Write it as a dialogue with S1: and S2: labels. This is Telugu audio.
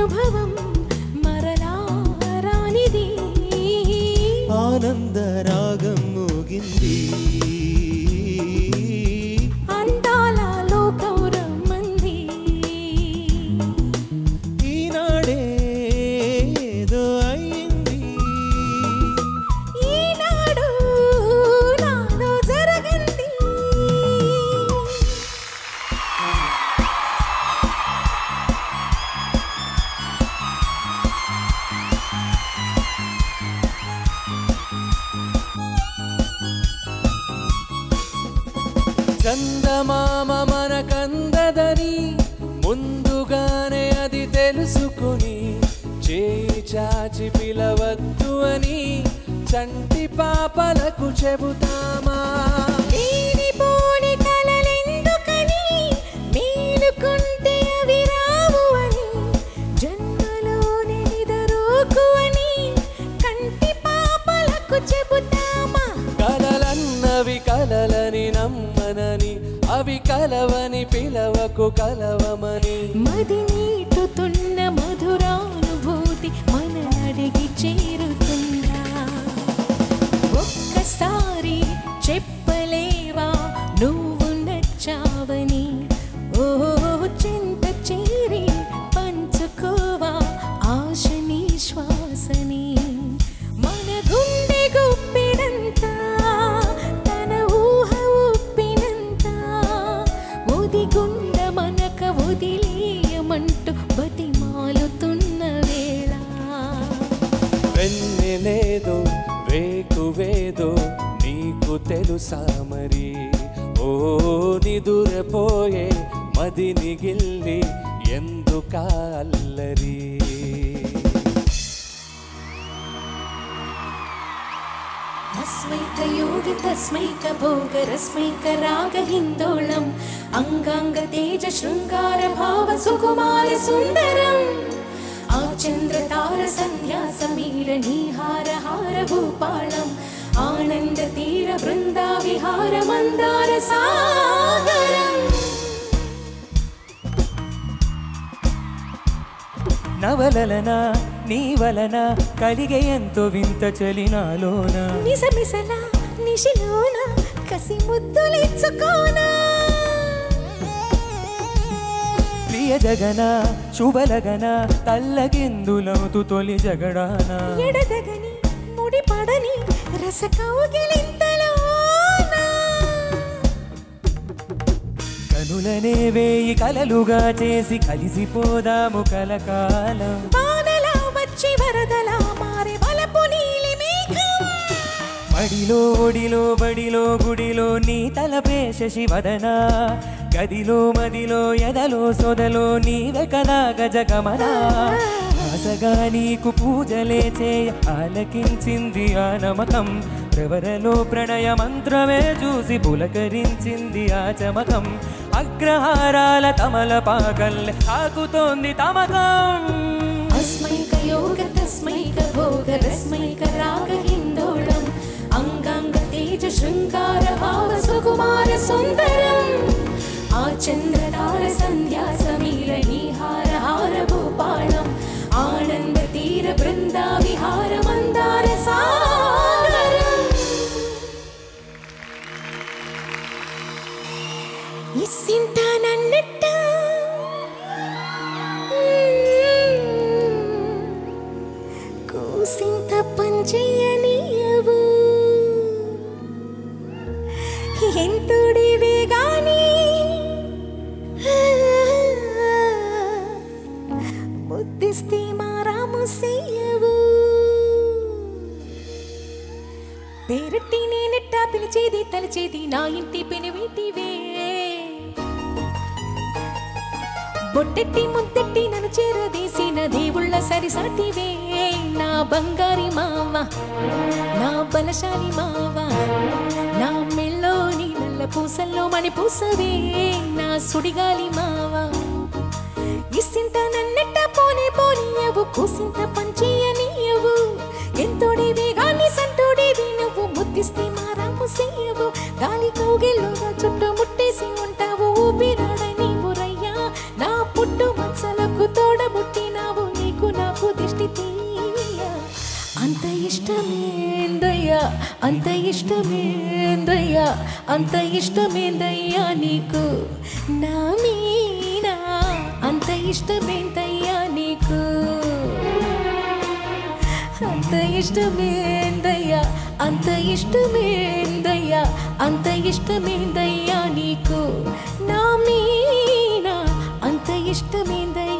S1: అనుభవం మరలా రానిది
S2: ఆనంద రాగం మోగింది
S1: అందాల లోకం రమ్మంది
S2: ఈనాడే ఏదో అయింది
S1: ఈనాడు నాలో జరగంది
S2: చందమామ మనకందదని ముందుగానే అది తెలుసుకుని చేయి చాచి పిలవద్దు అని చంటి పాపలకు చెబుతామా
S1: లేనిపోని కలలెందుకని మేలుకుంటే అవి రావు అని జన్మలోని నిదరోకు అని కంటి పాపలకు చెబుతామా
S2: కలలన్నవి కలలని నమ్మనని అవి కలవని పిలవకు కలవమని
S1: మది నీటుతున్న మధురానుభూతి మన అడిగి చేరుతుందా ఒక్కసారి చెప్పలేవా నువ్వు నచ్చావని ఓ చింత చేరి పంచుకోవా ఆశ నీ శ్వాసని మన గుండె గుప్పినంతా తన ఊహ ఉప్పినంత ఒదిగుండ మనక వదిలేయమంటూ బతిమాలుతున్న వేళ
S2: వెన్నెలేదో వేకువేదో నీకు తెలుసా మరి ఓ నిదురపోయే మదిని గిల్లి ఎందుకా అల్లరి
S1: తస్మైక యోగి తస్మైక భోగ రస్మైక రాగ హిందోళం అంగాంగ తేజ శృంగార భావ సుకుమార సుందరం ఆ చంద్ర తార సంధ్యా సమీర నీహార హార భూపాళం ఆనంద తీర బృందా విహార మందార సాగరం
S3: నవలలన నీ వలన కలిగే ఎంతో వింత చలినాలోన
S1: మిసమిసల నిశిలోన కసి ముద్దులిచ్చుకోనా
S3: ప్రియ జగన శుభలగన తల్లకిందులవుతూ తొలి జగడాన
S1: ఎడదగని ముడిపడని రస కౌగిలింతలోన
S3: కనులనే వేయి కలలుగా చేసి కలిసిపోదాము కలకాలం
S1: వానలా వచ్చి వరదలా మారే బలపు నీలి మేఘం
S3: మడిలో ఒడిలో బడిలో గుడిలో నీ తలపే శశివదన గదిలో మదిలో ఎదలో సొదలో నీవే కదా గజగమనా ఆశగా నీకు పూజలే చేయ ఆలకించింది ఆ నమకం ప్రవరలో ప్రణయ మంత్రమే చూసి పులకరించింది ఆ చమకం అగ్రహారాల తమల పాకల్లె తాకుతోంది తమకం
S1: అస్మైక యోగ తస్మైక భోగ రస్మైక రాగ హిందోళం అంగాంగ తేజ శృంగార భావ సుకుమార సుందరం ఆ చంద్రతార సంధ్యా సమీర నీహార హార భూపాళం ఆనంద తీర బృందా విహార మందార సాగరం ఇస్సింత నన్నట్ట కూసింత పంచేయనీయవు ఎంతుడివే గాని ముద్దిస్తే మారాము చెయ్యవు పేరెట్టి నేనెట్టా పిలిచేది తలిచేది నా ఇంటి పెనివిటివే బొట్టెట్టి ముద్దెట్టి నన్ను చేరదీసిన దేవుళ్ళ సరిసాటివే నా బంగారి మావ నా బలశాలి మావ నా మెళ్ళోని నల్ల పూసల్లో మణి పూసవే నా సుడిగాలి మావ ఇస్సింత నన్నెట్ట పోనే పోనీయవు కూసింత పంచేయనీయవు ఎంతోడివి గాని సంతోడివి నువ్వు ముద్దిస్తే మారాము చెయ్యవు గాలి కౌగిల్లోగా చుట్టూ ముట్టేసి ఉంటావు ఊపిరాడ నీవు రయ్యా నా పుట్టు మచ్చలకు తోడబుట్టినావు అంత ఇష్టమేందయ్యా అంత ఇష్టమేందయ్యా నీకు నా మీనా అంత ఇష్టమేందయ్యా నీకు అంత ఇష్టమేందయ్యా అంత ఇష్టమేందయ్యా అంత ఇష్టమేందయ్యా నీకు నా మీనా అంత ఇష్టమేందయ్యా